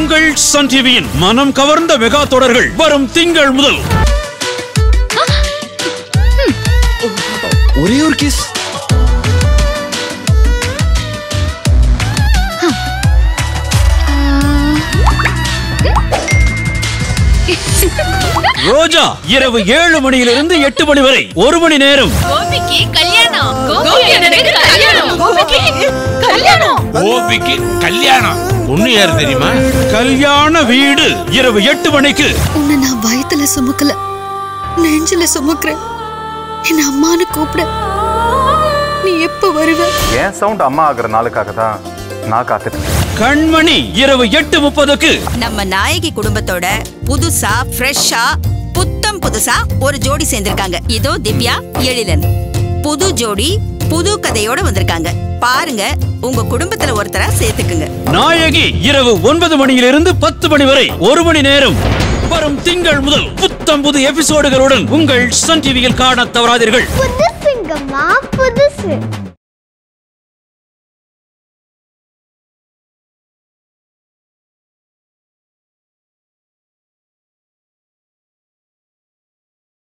உங்கள் சன் டிவியின் மனம் கவர்ந்த மெகா தொடர்கள் வரும் திங்கள் முதல் ஒரே ஒரு கிஸ் ரோஜா இரவு ஏழு மணியிலிருந்து எட்டு மணி வரை ஒரு மணி நேரம் கோபிக்கு கல்யாணம் கோபி அண்ணனுக்கு கல்யாணம் கோபிக்கு கல்யாணம் கோபிக்கு கல்யாணம் பொண்ணு யாரு தெரியுமா கல்யாண வீடு இரவு எட்டு மணிக்கு உன்னை நான் பயத்துல சுமக்கல நெஞ்சில சுமக்கிறேன் என்ன அம்மான்னு கூப்பிட நீ எப்ப வருவ என் சவுண்ட் அம்மா ஆகுற நாளுக்காக தான் நான் காத்துட்டு இருக்கேன். கண்மணி இரவு எட்டு முப்பதுக்கு நம்ம நாயகி குடும்பத்தோட புதுசா ஃப்ரெஷ்ஷா புத்தம் புதுசா ஒரு ஜோடி சேர்ந்திருக்காங்க இதோ திவ்யா எழிலன் புது ஜோடி புது கதையோட வந்திருக்காங்க பாருங்க உங்க குடும்பத்துல ஒருத்தரா சேர்த்துக்குங்க நாயகி இரவு ஒன்பது மணியிலிருந்து பத்து மணி வரை ஒரு மணி நேரம் வரும் திங்கள் முதல் புத்தம் புது எபிசோடுகளுடன் உங்கள் சன் டிவியில் காண தவறாதீர்கள் புதுசுங்கம்மா புதுசு